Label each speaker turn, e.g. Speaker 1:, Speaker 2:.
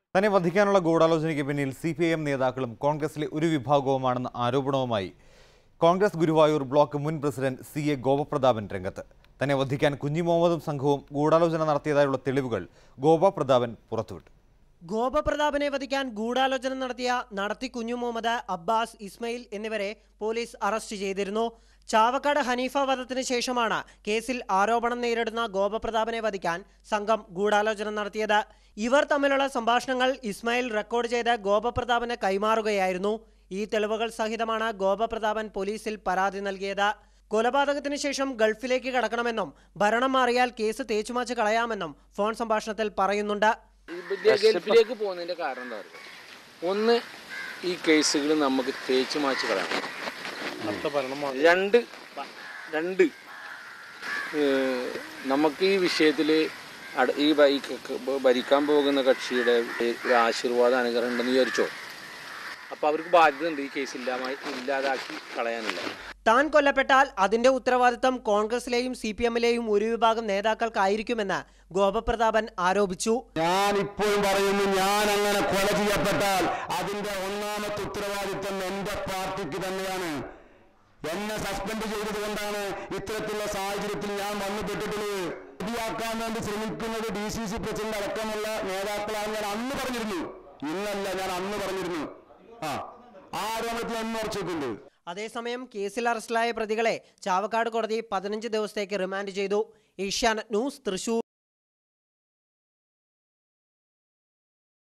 Speaker 1: തന്നെ വധിക്കാനുള്ള ഗൂഢാലോചനയ്ക്ക് പിന്നിൽ C P I M നേതാക്കളും കോൺഗ്രസിലെ ഒരു വിഭാഗവുമാണെന്ന ആരോപണവുമായി കോൺഗ്രസ് ഗുരുവായൂർ ബ്ലോക്ക് മുൻ പ്രസിഡന്റ് സി എ ഗോപപ്രതാപൻ രംഗത്ത് തന്നെ വധിക്കാൻ കുഞ്ഞി മുഹമ്മദും സംഘവും ഗൂഢാലോചന നടത്തിയതായുള്ള തെളിവുകൾ ഗോപപ്രതാപൻ പുറത്തുവിട്ടു
Speaker 2: ഗോപപ്രതാപനെ വധിക്കാൻ ഗൂഢാലോചന നടത്തിയ നടത്തി കുഞ്ഞു മുഹമ്മദ് അബ്ബാസ് ഇസ്മയിൽ എന്നിവരെ പോലീസ് അറസ്റ്റ് ചെയ്തിരുന്നു ചാവക്കാട് ഹനീഫ വധത്തിന് ശേഷമാണ് കേസിൽ ആരോപണം നേരിടുന്ന ഗോപപ്രതാപനെ വധിക്കാൻ സംഘം ഗൂഢാലോചന നടത്തിയത് ഇവർ തമ്മിലുള്ള സംഭാഷണങ്ങൾ ഇസ്മായിൽ റെക്കോർഡ് ചെയ്ത് ഗോപപ്രതാപന് കൈമാറുകയായിരുന്നു ഈ തെളിവുകൾ സഹിതമാണ് ഗോപപ്രതാപൻ പോലീസിൽ പരാതി നൽകിയത് കൊലപാതകത്തിന് ശേഷം ഗൾഫിലേക്ക് കടക്കണമെന്നും ഭരണം മാറിയാൽ കേസ് തേച്ചുമാച്ച് കളയാമെന്നും ഫോൺ സംഭാഷണത്തിൽ പറയുന്നുണ്ട്
Speaker 3: ഈ ഗൾഫിലേക്ക് പോകുന്നതിന്റെ കാരണം എന്താ പറയുക ഒന്ന് ഈ കേസുകൾ നമുക്ക് തേച്ച് മാച്ച് കളയണം രണ്ട് രണ്ട് ഏഹ്, നമുക്ക് ഈ വിഷയത്തിൽ ഈ ഭ- ഈ ക- ക- ഭരിക്കാൻ പോകുന്ന കക്ഷിയുടെ ഒരു ആശീർവാദം അനുഗ്രഹം ഉണ്ടെന്ന് വിചാരിച്ചോ അപ്പോൾ അവർക്ക് ബാധ്യത ഉണ്ട് ഈ കേസ് ഇല്ലാമായി ഇല്ലാതാക്കി കളയാനില്ല
Speaker 2: താൻ കൊല്ലപ്പെട്ടാൽ അതിന്റെ ഉത്തരവാദിത്തം കോൺഗ്രസിലെയും സി പി എമ്മിലെയും ഒരു വിഭാഗം നേതാക്കൾക്കായിരിക്കുമെന്ന് ഗോപപ്രതാപൻ ആരോപിച്ചു
Speaker 4: ഞാൻ ഇപ്പോഴും പറയുന്നു ഞാൻ അങ്ങനെ കൊല ചെയ്യപ്പെട്ടാൽ അതിന്റെ ഒന്നാമത്തെ ഉത്തരവാദിത്വം എന്റെ പാർട്ടിക്ക് തന്നെയാണ് എന്നെ സസ്പെൻഡ് ചെയ്തത് കൊണ്ടാണ് ഇത്തരത്തിലുള്ള സാഹചര്യത്തിൽ ഞാൻ വന്നുപെട്ടിട്ടുള്ളത് പ്രതിയാക്കാൻ വേണ്ടി ശ്രമിക്കുന്നത് ഡി സി സി പ്രസിഡന്റ് അടക്കമുള്ള നേതാക്കളാണ് ഞാൻ അന്ന് പറഞ്ഞിരുന്നു ഇന്നല്ല ഞാൻ അന്ന് പറഞ്ഞിരുന്നു ആ ആരോപണത്തിൽ അന്ന് ഉറച്ചിട്ടുണ്ട്
Speaker 2: അതേസമയം കേസിൽ അറസ്റ്റിലായ പ്രതികളെ ചാവക്കാട് കോടതി പതിനഞ്ച് ദിവസത്തേക്ക് റിമാൻഡ് ചെയ്തു ഏഷ്യാനെറ്റ് ന്യൂസ് തൃശൂർ